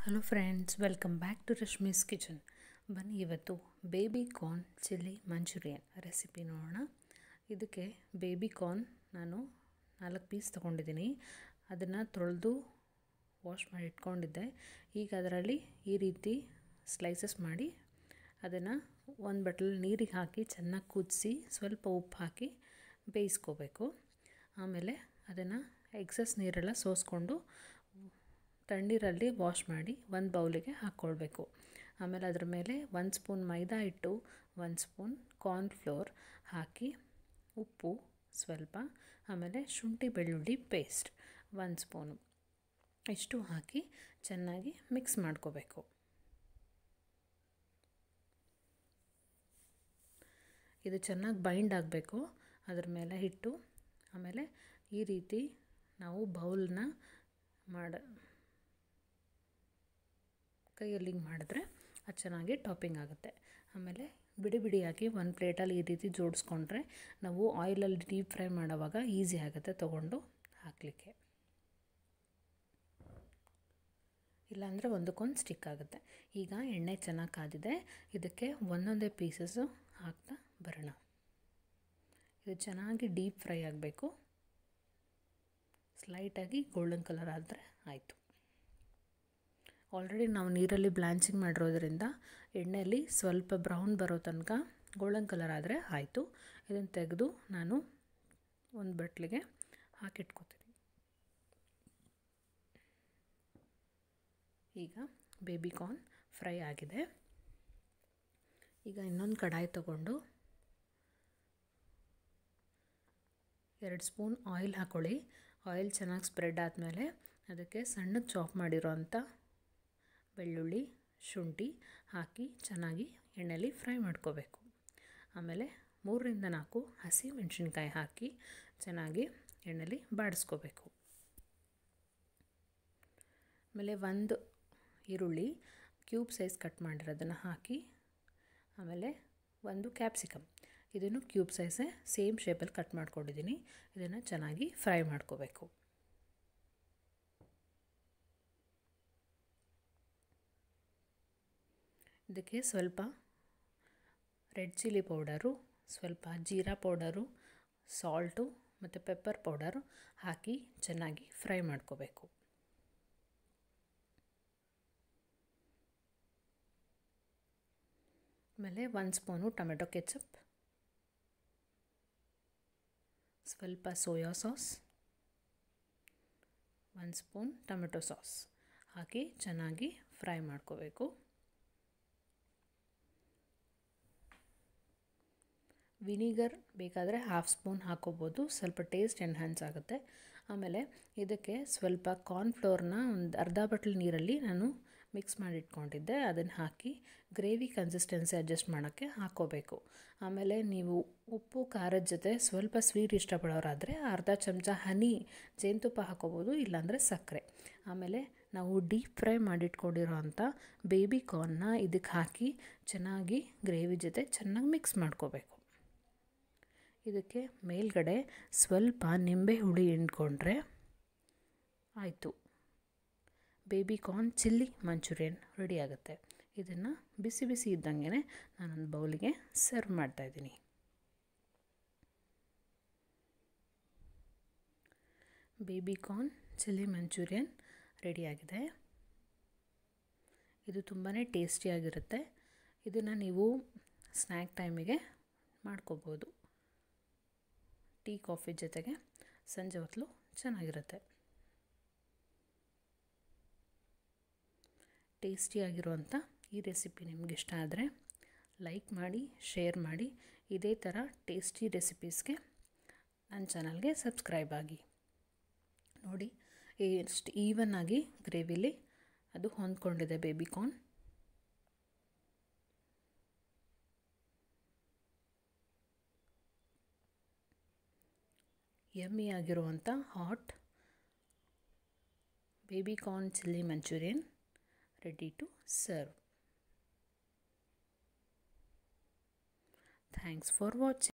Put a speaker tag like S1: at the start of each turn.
S1: hello friends welcome back to Rashmi's kitchen ಬನ್ನಿ ಇವತ್ತು baby corn chilli manchurian recipe ನೋಡೋಣ ಇದಕ್ಕೆ ಬೇಬಿ ಕಾರ್ನ್ ನಾನು ನಾಲ್ಕು ಪೀಸ್ ತೊಗೊಂಡಿದ್ದೀನಿ ಅದನ್ನು ತೊಳೆದು ವಾಶ್ ಮಾಡಿ ಇಟ್ಕೊಂಡಿದ್ದೆ ಈಗ ಅದರಲ್ಲಿ ಈ ರೀತಿ ಸ್ಲೈಸಸ್ ಮಾಡಿ ಅದನ್ನು ಒಂದು ಬಟ್ಲಲ್ಲಿ ನೀರಿಗೆ ಹಾಕಿ ಚೆನ್ನಾಗಿ ಕುದಿಸಿ ಸ್ವಲ್ಪ ಉಪ್ಪು ಹಾಕಿ ಬೇಯಿಸ್ಕೋಬೇಕು ಆಮೇಲೆ ಅದನ್ನು ಎಕ್ಸಸ್ ನೀರೆಲ್ಲ ಸೋಸ್ಕೊಂಡು ತಣ್ಣೀರಲ್ಲಿ ವಾಶ್ ಮಾಡಿ ಒಂದು ಬೌಲಿಗೆ ಹಾಕ್ಕೊಳ್ಬೇಕು ಆಮೇಲೆ ಅದ್ರ ಮೇಲೆ ಒಂದು ಸ್ಪೂನ್ ಮೈದಾ ಹಿಟ್ಟು ಒಂದು ಸ್ಪೂನ್ ಕಾರ್ನ್ಫ್ಲೋರ್ ಹಾಕಿ ಉಪ್ಪು ಸ್ವಲ್ಪ ಆಮೇಲೆ ಶುಂಠಿ ಬೆಳ್ಳುಳ್ಳಿ ಪೇಸ್ಟ್ ಒಂದು ಸ್ಪೂನು ಇಷ್ಟು ಹಾಕಿ ಚೆನ್ನಾಗಿ ಮಿಕ್ಸ್ ಮಾಡ್ಕೋಬೇಕು ಇದು ಚೆನ್ನಾಗಿ ಬೈಂಡ್ ಆಗಬೇಕು ಅದ್ರ ಮೇಲೆ ಹಿಟ್ಟು ಆಮೇಲೆ ಈ ರೀತಿ ನಾವು ಬೌಲ್ನ ಮಾಡ ಕೈಯಲ್ಲಿ ಹಿಂಗೆ ಮಾಡಿದ್ರೆ ಅದು ಚೆನ್ನಾಗಿ ಟಾಪಿಂಗ್ ಆಗುತ್ತೆ ಆಮೇಲೆ ಬಿಡಿ ಬಿಡಿಯಾಗಿ ಒಂದು ಪ್ಲೇಟಲ್ಲಿ ಈ ರೀತಿ ಜೋಡಿಸ್ಕೊಂಡ್ರೆ ನಾವು ಆಯಿಲಲ್ಲಿ ಡೀಪ್ ಫ್ರೈ ಮಾಡೋವಾಗ ಈಸಿ ಆಗುತ್ತೆ ತೊಗೊಂಡು ಹಾಕಲಿಕ್ಕೆ ಇಲ್ಲಾಂದರೆ ಒಂದಕ್ಕೊಂದು ಸ್ಟಿಕ್ ಆಗುತ್ತೆ ಈಗ ಎಣ್ಣೆ ಚೆನ್ನಾಗಿ ಕಾದಿದೆ ಇದಕ್ಕೆ ಒಂದೊಂದೇ ಪೀಸಸ್ಸು ಹಾಕ್ತಾ ಬರೋಣ ಇದು ಚೆನ್ನಾಗಿ ಡೀಪ್ ಫ್ರೈ ಆಗಬೇಕು ಸ್ಲೈಟಾಗಿ ಗೋಲ್ಡನ್ ಕಲರ್ ಆದರೆ ಆಯಿತು ಆಲ್ರೆಡಿ ನಾವು ನೀರಲ್ಲಿ ಬ್ಲ್ಯಾನ್ಚಿಂಗ್ ಮಾಡಿರೋದ್ರಿಂದ ಎಣ್ಣೆಯಲ್ಲಿ ಸ್ವಲ್ಪ ಬ್ರೌನ್ ಬರೋ ತನಕ ಗೋಲ್ಡನ್ ಕಲರ್ ಆದರೆ ಆಯಿತು ಇದನ್ನು ತೆಗೆದು ನಾನು ಒಂದು ಬಟ್ಲಿಗೆ ಹಾಕಿಟ್ಕೋತೀನಿ ಈಗ ಬೇಬಿ ಕಾರ್ನ್ ಫ್ರೈ ಆಗಿದೆ ಈಗ ಇನ್ನೊಂದು ಕಡಾಯಿ ತಗೊಂಡು ಎರಡು ಸ್ಪೂನ್ ಆಯಿಲ್ ಹಾಕ್ಕೊಳ್ಳಿ ಆಯಿಲ್ ಚೆನ್ನಾಗಿ ಸ್ಪ್ರೆಡ್ ಆದಮೇಲೆ ಅದಕ್ಕೆ ಸಣ್ಣಗೆ ಚಾಪ್ ಮಾಡಿರೋ ಅಂಥ ಬೆಳ್ಳುಳ್ಳಿ ಶುಂಠಿ ಹಾಕಿ ಚೆನ್ನಾಗಿ ಎಣ್ಣೆಯಲ್ಲಿ ಫ್ರೈ ಮಾಡ್ಕೋಬೇಕು ಆಮೇಲೆ ಮೂರರಿಂದ ನಾಲ್ಕು ಹಸಿ ಮೆಣಸಿನ್ಕಾಯಿ ಹಾಕಿ ಚೆನ್ನಾಗಿ ಎಣ್ಣೆಯಲ್ಲಿ ಬಾಡಿಸ್ಕೋಬೇಕು ಆಮೇಲೆ ಒಂದು ಈರುಳ್ಳಿ ಕ್ಯೂಬ್ ಸೈಜ್ ಕಟ್ ಮಾಡಿರೋದನ್ನು ಹಾಕಿ ಆಮೇಲೆ ಒಂದು ಕ್ಯಾಪ್ಸಿಕಮ್ ಇದನ್ನು ಕ್ಯೂಬ್ ಸೈಜೇ ಸೇಮ್ ಶೇಪಲ್ಲಿ ಕಟ್ ಮಾಡ್ಕೊಂಡಿದ್ದೀನಿ ಇದನ್ನು ಚೆನ್ನಾಗಿ ಫ್ರೈ ಮಾಡ್ಕೋಬೇಕು ಇದಕ್ಕೆ ಸ್ವಲ್ಪ ರೆಡ್ ಚಿಲ್ಲಿ ಪೌಡರು ಸ್ವಲ್ಪ ಜೀರಾ ಪೌಡರು ಸಾಲ್ಟು ಮತ್ತು ಪೆಪ್ಪರ್ ಪೌಡರು ಹಾಕಿ ಚೆನ್ನಾಗಿ ಫ್ರೈ ಮಾಡ್ಕೋಬೇಕು ಆಮೇಲೆ ಒಂದು ಸ್ಪೂನು ಟೊಮೆಟೊ ಕೆಚಪ್ ಸ್ವಲ್ಪ ಸೋಯಾ ಸಾಸ್ ಒಂದು ಸ್ಪೂನ್ ಟೊಮೆಟೊ ಸಾಸ್ ಹಾಕಿ ಚೆನ್ನಾಗಿ ಫ್ರೈ ಮಾಡ್ಕೋಬೇಕು ವಿನಿಗರ್ ಬೇಕಾದರೆ ಹಾಫ್ ಸ್ಪೂನ್ ಹಾಕೋಬೋದು ಸ್ವಲ್ಪ ಟೇಸ್ಟ್ ಎನ್ಹ್ಯಾನ್ಸ್ ಆಗುತ್ತೆ ಆಮೇಲೆ ಇದಕ್ಕೆ ಸ್ವಲ್ಪ ಕಾರ್ನ್ಫ್ಲೋರ್ನ ಒಂದು ಅರ್ಧ ಬಟ್ಲು ನೀರಲ್ಲಿ ನಾನು ಮಿಕ್ಸ್ ಮಾಡಿ ಇಟ್ಕೊಂಡಿದ್ದೆ ಅದನ್ನು ಹಾಕಿ ಗ್ರೇವಿ ಕನ್ಸಿಸ್ಟೆನ್ಸಿ ಅಡ್ಜಸ್ಟ್ ಮಾಡೋಕ್ಕೆ ಹಾಕೋಬೇಕು ಆಮೇಲೆ ನೀವು ಉಪ್ಪು ಖಾರದ ಜೊತೆ ಸ್ವಲ್ಪ ಸ್ವೀಟ್ ಇಷ್ಟಪಡೋರಾದರೆ ಅರ್ಧ ಚಮಚ ಹನಿ ಜೇನುತುಪ್ಪ ಹಾಕೋಬೋದು ಇಲ್ಲಾಂದರೆ ಸಕ್ಕರೆ ಆಮೇಲೆ ನಾವು ಡೀಪ್ ಫ್ರೈ ಮಾಡಿಟ್ಕೊಂಡಿರೋ ಅಂಥ ಬೇಬಿ ಕಾರ್ನ್ನ ಇದಕ್ಕೆ ಹಾಕಿ ಚೆನ್ನಾಗಿ ಗ್ರೇವಿ ಜೊತೆ ಚೆನ್ನಾಗಿ ಮಿಕ್ಸ್ ಮಾಡ್ಕೋಬೇಕು ಇದಕ್ಕೆ ಮೇಲ್ಗಡೆ ಸ್ವಲ್ಪ ನಿಂಬೆ ಹುಳಿ ಹಿಂಡ್ಕೊಂಡ್ರೆ ಆಯಿತು baby corn chilli manchurian ready ಆಗುತ್ತೆ ಇದನ್ನು ಬಿಸಿ ಬಿಸಿ ಇದ್ದಂಗೆ ನಾನೊಂದು ಬೌಲಿಗೆ ಸರ್ವ್ ಮಾಡ್ತಾಯಿದ್ದೀನಿ ಬೇಬಿ ಕಾರ್ನ್ ಚಿಲ್ಲಿ ಮಂಚೂರಿಯನ್ ರೆಡಿಯಾಗಿದೆ ಇದು ತುಂಬಾ ಟೇಸ್ಟಿಯಾಗಿರುತ್ತೆ ಇದನ್ನು ನೀವು ಸ್ನ್ಯಾಕ್ ಟೈಮಿಗೆ ಮಾಡ್ಕೋಬೋದು ಟೀ ಕಾಫಿ ಜೊತೆಗೆ ಸಂಜೆ ಹೊತ್ತು ಚೆನ್ನಾಗಿರುತ್ತೆ ಟೇಸ್ಟಿಯಾಗಿರುವಂಥ ಈ ರೆಸಿಪಿ ನಿಮ್ಗೆ ಇಷ್ಟ ಆದರೆ ಲೈಕ್ ಮಾಡಿ ಶೇರ್ ಮಾಡಿ ಇದೇ ಥರ ಟೇಸ್ಟಿ ರೆಸಿಪೀಸ್ಗೆ ನನ್ನ ಚಾನಲ್ಗೆ ಸಬ್ಸ್ಕ್ರೈಬ್ ಆಗಿ ನೋಡಿ ಎಷ್ಟು ಈವನ್ ಆಗಿ ಗ್ರೇವಿಲಿ ಅದು ಹೊಂದ್ಕೊಂಡಿದೆ ಬೇಬಿ ಕಾರ್ನ್ ಯಮ್ಮಿ ಆಗಿರುವಂಥ hot baby corn chilli manchurian ready to serve thanks for watching